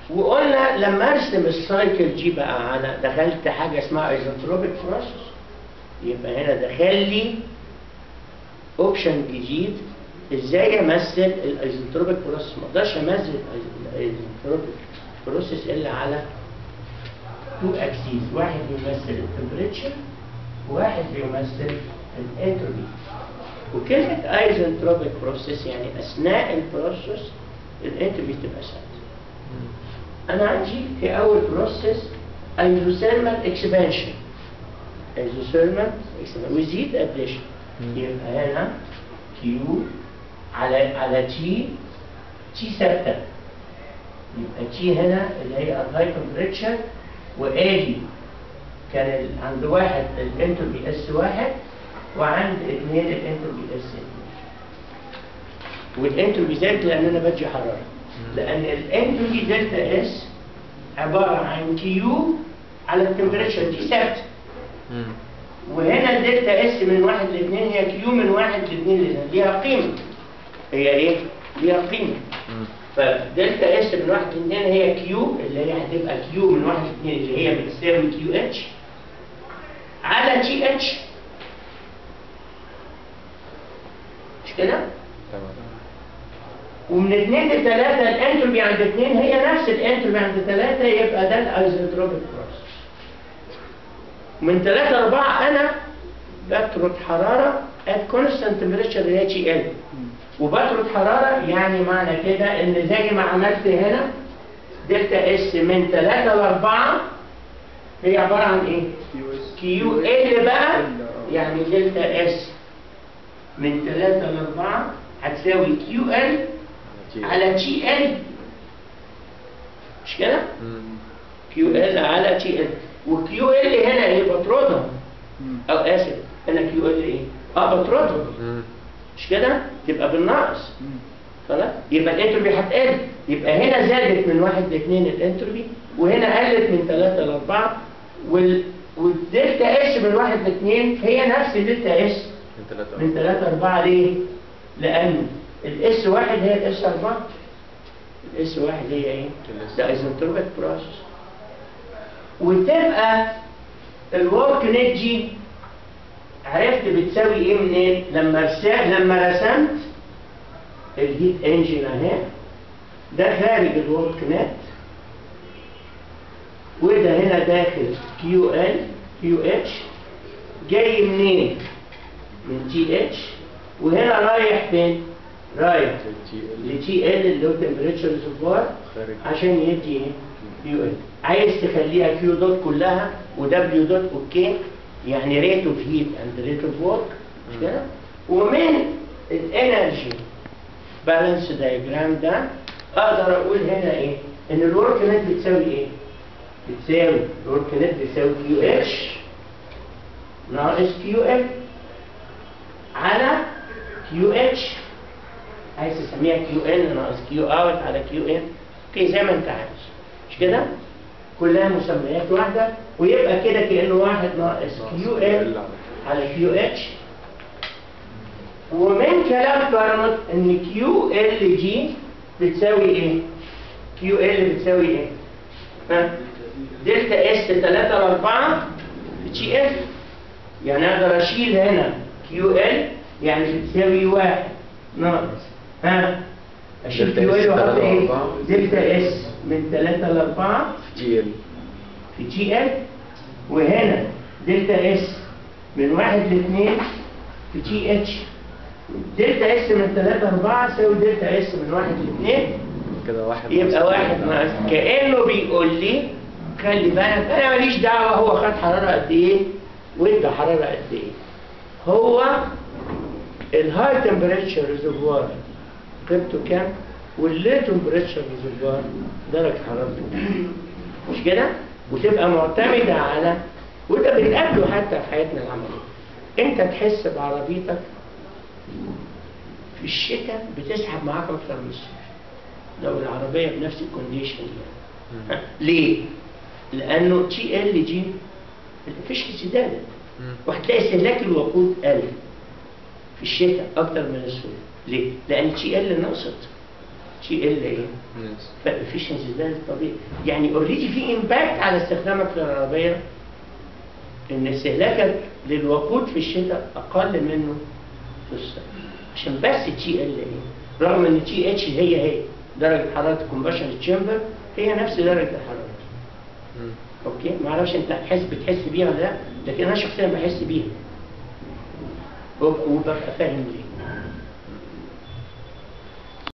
وقلنا لما ارسم السايكل دي بقى على دخلت حاجه اسمها ايزوتروبيك بروسيس يبقى هنا دخل لي اوبشن جديد ازاي امثل الايزوتروبيك بروسيس ما اقدرش امثل الايزوتروبيك بروسيس الا على تو اكسيس واحد بيمثل التمبريتشر وواحد بيمثل الانتروبي وكلمه ايزوتروبيك بروسيس يعني اثناء البروسيس الانتروبي تبقى ثابته انا عندي في اول بروسيس ايزوثيرمال اكسبانشن ايزوثيرمال اكسبانشن ويزيد اديشن يبقى هنا كيو على على تي تي ثابته يبقى تي هنا اللي هي الهاي تمبريتشر وادي كان ال- عند واحد الانتروبي اس واحد وعند اثنين الانتروبي اس اثنين والانتروبي زاد لان انا بدي حراره لان الانتروبي دلتا اس عباره عن كيو على التمبريتشر دي ثابته وهنا الدلتا اس من واحد لاثنين هي كيو من واحد لاثنين لاثنين ليها قيمه هي ايه؟ ليها قيمه فدلتا اس من واحد لاثنين هي كيو اللي هي هتبقى كيو من واحد لاثنين اللي هي بتساوي كيو اتش على تي اتش مش كده؟ تمام ومن اثنين لثلاثة الانتروبي عند اثنين هي نفس الانتروبي عند ثلاثة يبقى ده الايزوتروبيك بروسيس. من ثلاثة لأربعة أنا بطرد حرارة at constant temperature اللي هي تي ال وبطرد حرارة يعني معنى كده إن زي ما عملت هنا دلتا اس من ثلاثة لأربعة هي عبارة عن إيه؟ كيو ال بقى يعني دلتا اس من ثلاثة لأربعة هتساوي كيو ال على تي ال مش كده؟ كيو ال على تي ال وكيو ال هنا ايه بطردها او اسف هنا كيو ال ايه؟ اه بطردها مش كده؟ تبقى بالناقص خلاص؟ يبقى الانتروبي هتقل يبقى هنا زادت من واحد لاثنين الانتروبي وهنا قلت من ثلاثة لأربعة وال والدلتا اس من واحد لاثنين هي نفس دلتا اس من ثلاثة من ثلاثة أربعة ليه؟ لأن الاس واحد هي الاس أربعة الاس واحد هي ايه؟ ال S. ده ايزنتروبيك بروسس وتبقى الورك نت دي عرفت بتساوي ايه منين؟ لما رسمت لما رسمت الهيت انجن اهي ده خارج الورك نت وده هنا داخل كيو ال كيو اتش جاي منين؟ من تي اتش وهنا رايح فين؟ رايح لتي ال اللي هو تمبريتشر ريزرفوار خارج عشان يدي ايه؟ كيو ال عايز تخليها كيو دوت كلها ودبليو دوت اوكي يعني ريت اوف هيت اند ريت اوف ورك مش كده؟ ومن الانرجي بالانس دايجرام ده اقدر اقول هنا ايه؟ ان الورك نت بتساوي ايه؟ بتساوي الورك نت بتساوي كيو اتش ناقص كيو ال على كيو اتش عايز تسميها كيو ان ناقص كيو اوت على كيو ان اوكي زي ما انت عايز مش كده؟ كلها مسميات واحده ويبقى كده كانه واحد ناقص كيو ال على كيو اتش ومن كلام كارنوت ان كيو ال جي بتساوي ايه؟ كيو ال بتساوي ايه؟ ها؟ دلتا اس 3 ل 4 في تي اف يعني اقدر اشيل هنا كيو ال يعني بتساوي واحد ناقص ها اشيل دلتا كيو S ال واحط تلاتة ايه؟ لأربعة. دلتا اس من 3 ل 4 جي ال في تي ال وهنا دلتا اس من واحد لاثنين في تي اتش دلتا اس من 3 4 يساوي دلتا اس من واحد لاثنين كده واحد يبقى واحد ناقص كانه بيقول لي خلي بالك انا ماليش دعوه هو خد حراره قد ايه وانت حراره قد ايه هو الهاي تمبريتشر ريزرفوار قيمته كام واللي تمبريتشر ريزرفوار درجه حرارته كام. مش كده وتبقى معتمده على وده بنقابله حتى في حياتنا العمليه انت تحس بعربيتك في الشتاء بتسحب معاك اكتر من الصيف لو العربيه بنفس الكونديشن يعني ليه؟ لانه تي ال جي الافشنسي زادت وهتلاقي استهلاك الوقود قل في الشتاء اكتر من الصيف ليه؟ لان تي ال نقصت جي ال ايه يس فالافشنسي ده الطبيعي يعني اوريدي في امباكت على استخدامك للعربيه ان استهلاكك للوقود في الشتاء اقل منه في الصيف عشان بس الجي ال ايه رغم ان الجي اتش هي هي درجه حراره الكومبشن تشامبر هي نفس درجه الحراره مم. اوكي ما اعرفش انت تحس بتحس بيها ولا لا لكن انا شخصيا بحس بيها وب- وببقى فاهم ليه